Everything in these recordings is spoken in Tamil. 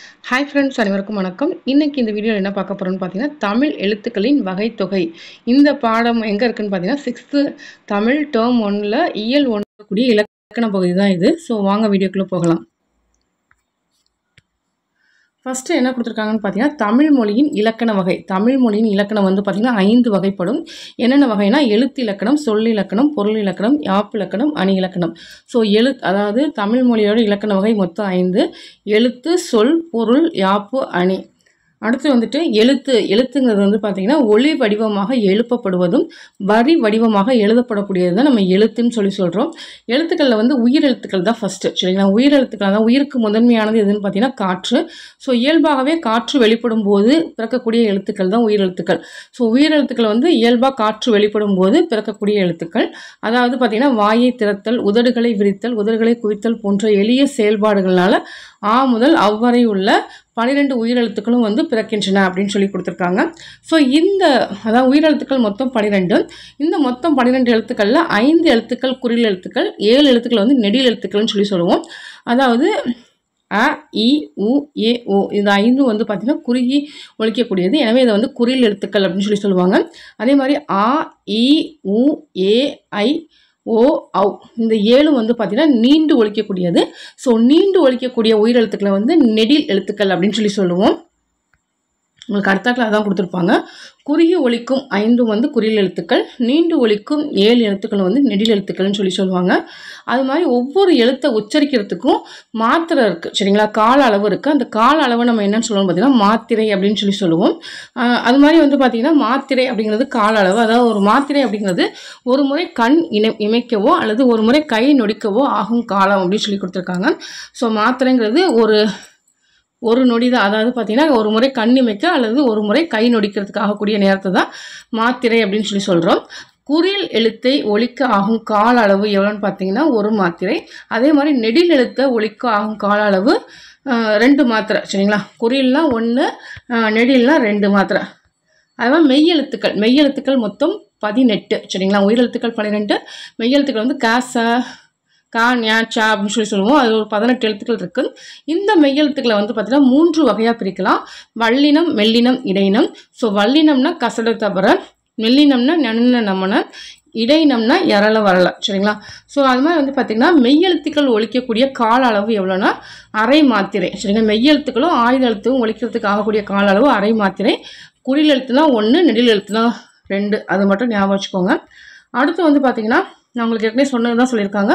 ஹாய் ஃப்ரெண்ட்ஸ் அனைவருக்கும் வணக்கம் இன்னைக்கு இந்த வீடியோவில் என்ன பார்க்க போகிறோம்னு பார்த்தீங்கன்னா தமிழ் எழுத்துக்களின் வகைத்தொகை இந்த பாடம் எங்கே இருக்குன்னு பார்த்தீங்கன்னா சிக்ஸ்த்து தமிழ் டேர்ம் ஒன்னில் இயல் ஒன்று கூடிய இலக்கண பகுதி தான் இது ஸோ வாங்க வீடியோக்குள்ளே போகலாம் ஃபஸ்ட்டு என்ன கொடுத்துருக்காங்கன்னு பார்த்தீங்கன்னா தமிழ் மொழியின் இலக்கண வகை தமிழ் மொழியின் இலக்கணம் வந்து பார்த்திங்கன்னா ஐந்து வகைப்படும் என்னென்ன வகைனா எழுத்து இலக்கணம் சொல் இலக்கணம் பொருள் இலக்கணம் யாப்பு இலக்கணம் அணி இலக்கணம் ஸோ எழு அதாவது தமிழ் மொழியோட இலக்கண வகை மொத்தம் ஐந்து எழுத்து சொல் பொருள் யாப்பு அணி அடுத்து வந்துட்டு எழுத்து எழுத்துங்கிறது வந்து பார்த்திங்கன்னா ஒளி வடிவமாக எழுப்பப்படுவதும் வரி வடிவமாக எழுதப்படக்கூடியது தான் நம்ம எழுத்துன்னு சொல்லி சொல்கிறோம் எழுத்துக்களில் வந்து உயிர் எழுத்துக்கள் தான் ஃபஸ்ட்டு சரிங்களா உயிர் எழுத்துக்கள் தான் உயிருக்கு முதன்மையானது எதுன்னு பார்த்தீங்கன்னா காற்று ஸோ இயல்பாகவே காற்று வெளிப்படும் போது பிறக்கக்கூடிய எழுத்துக்கள் தான் உயிர் எழுத்துக்கள் ஸோ உயிர் எழுத்துக்கள் வந்து இயல்பாக காற்று வெளிப்படும் போது பிறக்கக்கூடிய எழுத்துக்கள் அதாவது பார்த்திங்கன்னா வாயை திறத்தல் உதடுகளை விரித்தல் உதடுகளை குவித்தல் போன்ற எளிய செயல்பாடுகளால் ஆ முதல் அவ்வரை உள்ள பன்னிரெண்டு உயிரெழுத்துக்களும் வந்து பிறக்கின்றன அப்படின்னு சொல்லி கொடுத்துருக்காங்க ஸோ இந்த அதாவது உயிரெழுத்துக்கள் மொத்தம் பன்னிரெண்டு இந்த மொத்தம் பன்னிரெண்டு எழுத்துக்களில் ஐந்து எழுத்துக்கள் குறில் எழுத்துக்கள் ஏழு எழுத்துக்கள் வந்து நெடில் எழுத்துக்கள்னு சொல்லி சொல்லுவோம் அதாவது அ இ உ ஏ ஓ இந்த ஐந்தும் வந்து பார்த்திங்கன்னா குறுகி ஒழிக்கக்கூடியது எனவே இதை வந்து குறில் எழுத்துக்கள் அப்படின்னு சொல்லி சொல்லுவாங்க அதே மாதிரி ஆ இ உ ஏ ஐ ஓ ஔ இந்த ஏழும் வந்து பார்த்திங்கன்னா நீண்டு ஒழிக்கக்கூடியது ஸோ நீண்டு ஒழிக்கக்கூடிய உயிரெழுத்துக்களை வந்து நெடில் எழுத்துக்கள் அப்படின்னு சொல்லி சொல்லுவோம் உங்களுக்கு அடுத்தாக்கில் அதான் கொடுத்துருப்பாங்க குறுகி ஒழிக்கும் ஐந்தும் வந்து குறில் எழுத்துக்கள் நீண்டு ஒழிக்கும் ஏழு எழுத்துக்கள் வந்து நெடில் எழுத்துக்கள்னு சொல்லி சொல்லுவாங்க அது மாதிரி ஒவ்வொரு எழுத்தை உச்சரிக்கிறதுக்கும் மாத்திரை இருக்குது சரிங்களா கால அளவு இருக்குது அந்த கால அளவை நம்ம என்னன்னு சொல்லுவோம் பார்த்தீங்கன்னா மாத்திரை அப்படின்னு சொல்லி சொல்லுவோம் ஆஹ் அது மாதிரி வந்து பார்த்திங்கன்னா மாத்திரை அப்படிங்கிறது கால அளவு அதாவது ஒரு மாத்திரை அப்படிங்கிறது ஒரு முறை கண் இணை இமைக்கவோ அல்லது ஒரு முறை கை நொடிக்கவோ ஆகும் காலம் அப்படின்னு சொல்லி கொடுத்துருக்காங்க ஸோ மாத்திரைங்கிறது ஒரு ஒரு நொடி தான் அதாவது பார்த்தீங்கன்னா ஒரு முறை கண் இமைக்க அல்லது ஒரு முறை கை நொடிக்கிறதுக்கு ஆகக்கூடிய நேரத்தை தான் மாத்திரை அப்படின்னு சொல்லி சொல்கிறோம் குறில் எழுத்தை ஒழிக்க ஆகும் கால அளவு எவ்வளோன்னு பார்த்தீங்கன்னா ஒரு மாத்திரை அதே மாதிரி நெடில் எழுத்தை ஒழிக்க ஆகும் கால அளவு ஆஹ், ரெண்டு மாத்திரை சரிங்களா குறில்னா ஒன்று நெடில்னா ரெண்டு மாத்திரை அது மாதிரி மெய்யெழுத்துக்கள் மெய்யெழுத்துக்கள் மொத்தம் பதினெட்டு சரிங்களா உயிரெழுத்துக்கள் பன்னிரெண்டு மெய்யெழுத்துக்கள் வந்து காச கா ஞா சா அப்படின்னு சொல்லி சொல்லுவோம் அது ஒரு பதினெட்டு எழுத்துக்கள் இருக்குது இந்த மெய்யெழுத்துக்களை வந்து பார்த்தீங்கன்னா மூன்று வகையாக பிரிக்கலாம் வல்லினம் மெல்லினம் இடையினம் ஸோ வல்லினம்னா கசட தபர மெல்லினம்னா நன்ன நமன இடையினம்னா எரள வரல சரிங்களா ஸோ அது மாதிரி வந்து பார்த்திங்கன்னா மெய்யெழுத்துக்கள் ஒழிக்கக்கூடிய கால அளவு எவ்வளோன்னா அரை மாத்திரை சரிங்களா மெய்யெழுத்துக்களும் ஆயுத எழுத்தும் ஒழிக்கிறதுக்கு ஆகக்கூடிய கால அளவு அரை மாத்திரை குறில் எழுத்துனா ஒன்று நெடில் எழுத்துனா ரெண்டு அது மட்டும் ஞாபகம் வச்சுக்கோங்க அடுத்து வந்து பார்த்திங்கன்னா நான் உங்களுக்கு ஏற்கனவே சொன்னது தான் சொல்லியிருக்காங்க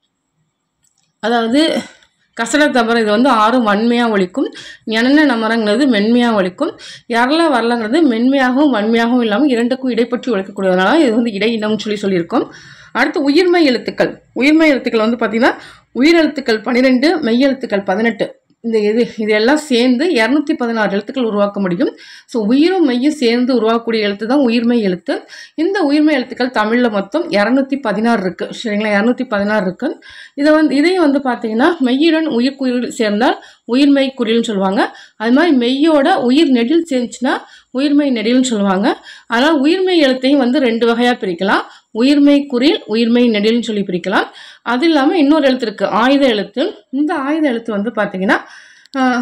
அதாவது கசட தபர இது வந்து ஆறும் வன்மையாக ஒழிக்கும் எண்ணெய் நமரங்கிறது மென்மையாக ஒழிக்கும் எரல வரலங்கிறது மென்மையாகவும் வன்மையாகவும் இல்லாமல் இரண்டுக்கும் இடைப்பற்றி ஒழிக்கக்கூடியதுனால இது வந்து இடையினம்னு சொல்லி சொல்லியிருக்கோம் அடுத்து உயிர்மை எழுத்துக்கள் உயிர்மை எழுத்துக்கள் வந்து பார்த்திங்கன்னா உயிரெழுத்துக்கள் பன்னிரெண்டு மெய்யெழுத்துக்கள் பதினெட்டு இந்த இது இதெல்லாம் சேர்ந்து இரநூத்தி பதினாறு எழுத்துக்கள் உருவாக்க முடியும் ஸோ உயிரும் மெய்யும் சேர்ந்து உருவாக்கக்கூடிய எழுத்து தான் உயிர்மை எழுத்து இந்த உயிர்மை எழுத்துக்கள் தமிழில் மொத்தம் இரநூத்தி பதினாறு இருக்குது சரிங்களா இரநூத்தி பதினாறு இருக்குது இதை வந்து இதையும் வந்து பார்த்தீங்கன்னா மெய்யுடன் உயிர் குறில் சேர்ந்தால் உயிர்மை குறில்னு சொல்லுவாங்க அது மாதிரி மெய்யோட உயிர் நெடில் சேர்ந்துச்சுன்னா உயிர்மை நெடில்னு சொல்லுவாங்க அதனால் உயிர்மை எழுத்தையும் வந்து ரெண்டு வகையாக பிரிக்கலாம் உயிர்மை குறில் உயிர்மை நெடில்னு சொல்லி பிரிக்கலாம் அது இல்லாமல் இன்னொரு எழுத்து இருக்குது ஆயுத எழுத்து இந்த ஆயுத எழுத்து வந்து பார்த்தீங்கன்னா ஆஹ்,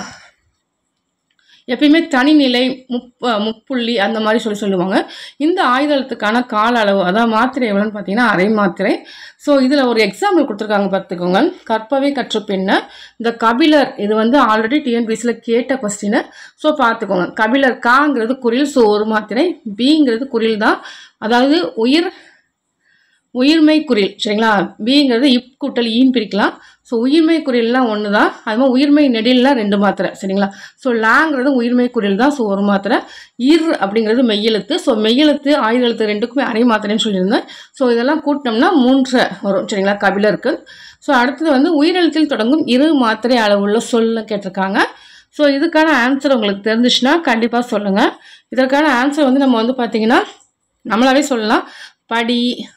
எப்பயுமே தனிநிலை முப் முப்புள்ளி அந்த மாதிரி சொல்லி சொல்லுவாங்க இந்த ஆயுத எழுத்துக்கான கால அளவு அதான் மாத்திரை எவ்வளோன்னு பார்த்தீங்கன்னா அரை மாத்திரை ஸோ இதில் ஒரு எக்ஸாம்பிள் கொடுத்துருக்காங்க பார்த்துக்கோங்க கற்பவை கற்ற பெண்ண இந்த கபிலர் இது வந்து ஆல்ரெடி டிஎன்பிசியில் கேட்ட கொஸ்டின் ஸோ பார்த்துக்கோங்க கபிலர் காங்கிறது குரில் ஸோ ஒரு மாத்திரை பிங்கிறது குரில் தான் அதாவது உயிர் உயிர்மை குறில் சரிங்களா பிங்கிறது இப் கூட்டல் ஈன்னு பிரிக்கலாம் ஸோ உயிர்மை குறில்லாம் ஒன்று தான் அது மாதிரி உயிர்மை நெடில்லாம் ரெண்டு மாத்திரை சரிங்களா ஸோ லாங்கிறது உயிர்மை குறில் தான் ஸோ ஒரு மாத்திரை இர் அப்படிங்கிறது மெய்யெழுத்து ஸோ மெய்யெழுத்து ஆயுத எழுத்து ரெண்டுக்குமே அரை மாத்திரைன்னு சொல்லியிருந்தேன் ஸோ இதெல்லாம் கூட்டினோம்னா மூன்று வரும் சரிங்களா கபிலருக்கு ஸோ அடுத்தது வந்து உயிரெழுத்தில் தொடங்கும் இரு மாத்திரை அளவுள்ள சொல்ல கேட்டிருக்காங்க ஸோ இதுக்கான ஆன்சர் உங்களுக்கு தெரிஞ்சிச்சுன்னா கண்டிப்பாக சொல்லுங்கள் இதற்கான ஆன்சர் வந்து நம்ம வந்து பார்த்திங்கன்னா நம்மளாவே சொல்லலாம் படி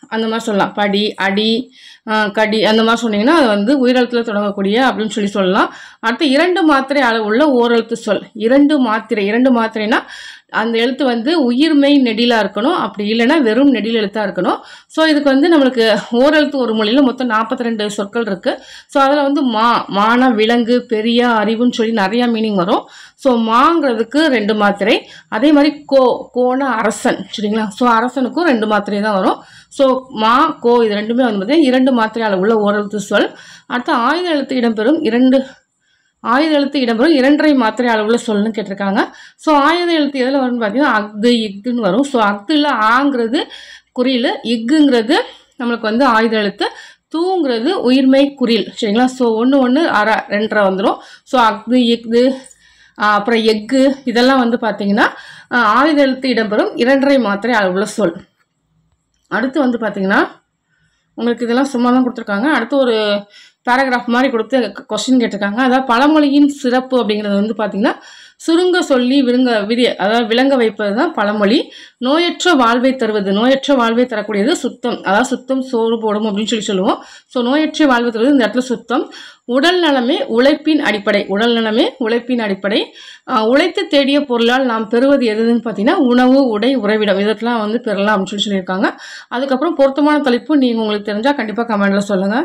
அந்த மாதிரி சொல்லலாம் படி அடி ஆஹ் கடி அந்த மாதிரி சொன்னீங்கன்னா அது வந்து உயிரெழுத்தில் தொடங்கக்கூடிய அப்படின்னு சொல்லி சொல்லலாம் அடுத்து இரண்டு மாத்திரை அளவுள்ள ஓரெழுத்து சொல் இரண்டு மாத்திரை இரண்டு மாத்திரைனா அந்த எழுத்து வந்து உயிர்மெய் நெடிலாக இருக்கணும் அப்படி இல்லைன்னா வெறும் நெடில் எழுத்தாக இருக்கணும் ஸோ இதுக்கு வந்து நம்மளுக்கு ஓரெழுத்து ஒரு மொழியில் மொத்தம் நாற்பத்தி ரெண்டு சொற்கள் இருக்குது ஸோ அதில் வந்து மா மான விலங்கு பெரிய அறிவுன்னு சொல்லி நிறையா மீனிங் வரும் ஸோ மாங்கிறதுக்கு ரெண்டு மாத்திரை அதே மாதிரி கோ கோனா அரசன் சரிங்களா ஸோ அரசனுக்கும் ரெண்டு மாத்திரை தான் வரும் ஸோ மா கோ இது ரெண்டுமே வந்து பார்த்தீங்கன்னா இரண்டு மாத்திரையால் உள்ள ஓரெழுத்து சொல் அடுத்து ஆயுத எழுத்து இடம்பெறும் இரண்டு ஆயுத எழுத்து இடம்பெறும் இரண்டரை மாத்திரை அளவுள்ள சொல்லுன்னு கேட்டிருக்காங்க ஸோ ஆயுத எழுத்து எதில் வரும்னு பார்த்தீங்கன்னா அக்கு இக்குன்னு வரும் ஸோ அக்குல ஆங்கிறது குறியில் இக்குங்கிறது நம்மளுக்கு வந்து ஆயுத எழுத்து தூங்கிறது உயிர்மை குறில் சரிங்களா ஸோ ஒன்று ஒன்று அரை ரெண்டரை வந்துடும் ஸோ அக்கு இக்கு ஆஹ் அப்புறம் எக்கு இதெல்லாம் வந்து பார்த்தீங்கன்னா ஆஹ் ஆயுத எழுத்து இடம்பெறும் இரண்டரை மாத்திரை அளவுள்ள சொல் அடுத்து வந்து பார்த்தீங்கன்னா உங்களுக்கு இதெல்லாம் சும்மா தான் கொடுத்துருக்காங்க அடுத்து ஒரு பேராகிராஃப் மாதிரி கொடுத்து கொஸ்டின் கேட்டிருக்காங்க அதாவது பழமொழியின் சிறப்பு அப்படிங்கிறது வந்து பார்த்தீங்கன்னா சுருங்க சொல்லி விருங்க விரி அதாவது விளங்க வைப்பது தான் பழமொழி நோயற்ற வாழ்வை தருவது நோயற்ற வாழ்வை தரக்கூடியது சுத்தம் அதாவது சுத்தம் சோறு போடும் அப்படின்னு சொல்லி சொல்லுவோம் ஸோ நோயற்ற வாழ்வை தருவது இந்த இடத்துல சுத்தம் உடல் நலமே உழைப்பின் அடிப்படை உடல் நலமே உழைப்பின் அடிப்படை ஆஹ் உழைத்து தேடிய பொருளால் நாம் பெறுவது எதுன்னு பார்த்தீங்கன்னா உணவு உடை உறைவிடம் இதற்கெல்லாம் வந்து பெறலாம் அப்படின்னு சொல்லி சொல்லியிருக்காங்க அதுக்கப்புறம் பொருத்தமான தலைப்பு நீங்கள் உங்களுக்கு தெரிஞ்சால் கண்டிப்பாக கமெண்டில் சொல்லுங்கள்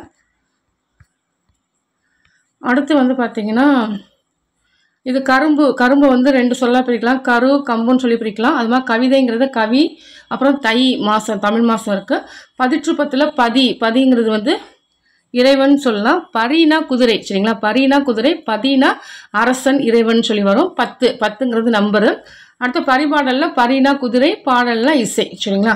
அடுத்து வந்து பார்த்தீங்கன்னா இது கரும்பு கரும்பு வந்து ரெண்டு சொல்லா பிரிக்கலாம் கரு கம்புன்னு சொல்லி பிரிக்கலாம் அது மாதிரி கவிதைங்கிறது கவி அப்புறம் தை மாதம் தமிழ் மாதம் இருக்குது பதிற்றுப்பத்தில் பதி பதிங்கிறது வந்து இறைவன் சொல்லலாம் பரினா குதிரை சரிங்களா பரினா குதிரை பதினா அரசன் இறைவன் சொல்லி வரும் பத்து பத்துங்கிறது நம்பரு அடுத்து பரிபாடல்ல பரினா குதிரை பாடல்னா இசை சரிங்களா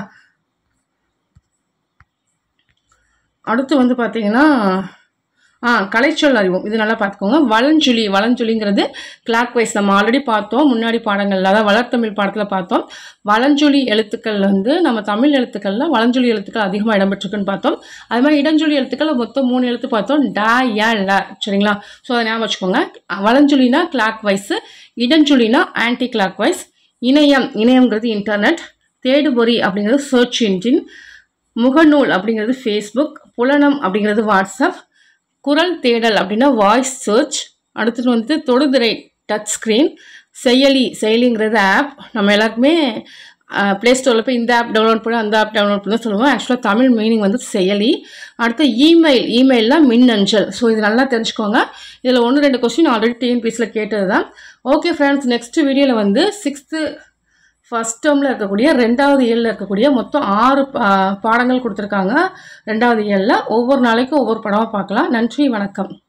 அடுத்து வந்து பார்த்தீங்கன்னா ஆ கலைச்சொல் அறிவோம் இது நல்லா பார்த்துக்கோங்க வளஞ்சுழி வளஞ்சுழிங்கிறது கிளாக் வைஸ் நம்ம ஆல்ரெடி பார்த்தோம் முன்னாடி பாடங்கள்ல அதாவது வளர்த்தமிழ் பாடத்தில் பார்த்தோம் வளஞ்சொலி எழுத்துக்கள் வந்து நம்ம தமிழ் எழுத்துக்களில் வளஞ்சொலி எழுத்துக்கள் அதிகமாக இடம்பெற்றிருக்குன்னு பார்த்தோம் அது மாதிரி இடஞ்சொலி எழுத்துக்கள் மொத்தம் மூணு எழுத்து பார்த்தோம் டா ய ல சரிங்களா ஸோ அதை ஞாபகம் வச்சுக்கோங்க வளஞ்சொலினா கிளாக் வைஸ் இடஞ்சொலினா ஆன்டி கிளாக் வைஸ் இணையம் இணையம்ங்கிறது இன்டர்நெட் தேடுபொறி அப்படிங்கிறது சர்ச் இன்ஜின் முகநூல் அப்படிங்கிறது ஃபேஸ்புக் புலனம் அப்படிங்கிறது வாட்ஸ்அப் குரல் தேடல் அப்படின்னா வாய்ஸ் சர்ச் அடுத்தது வந்துட்டு தொடுதிரை டச் ஸ்க்ரீன் செயலி செயலிங்கிறது ஆப் நம்ம எல்லாருக்குமே ப்ளே ஸ்டோரில் போய் இந்த ஆப் டவுன்லோட் பண்ணி அந்த ஆப் டவுன்லோட் பண்ண சொல்லுவோம் ஆக்சுவலாக தமிழ் மீனிங் வந்து செயலி அடுத்து இமெயில் இமெயிலில் மின்னஞ்சல் ஸோ இது நல்லா தெரிஞ்சுக்கோங்க இதில் ஒன்று ரெண்டு கொஸ்டின் ஆல்ரெடி டிஎன்பிஎஸ்சியில் கேட்டது தான் ஓகே ஃப்ரெண்ட்ஸ் நெக்ஸ்ட் வீடியோவில் வந்து சிக்ஸ்த்து ஃபஸ்ட் டேர்மில் இருக்கக்கூடிய ரெண்டாவது இயலில் இருக்கக்கூடிய மொத்தம் ஆறு பா- பாடங்கள் கொடுத்துருக்காங்க ரெண்டாவது இயலில் ஒவ்வொரு நாளைக்கும் ஒவ்வொரு படமாக பார்க்கலாம் நன்றி வணக்கம்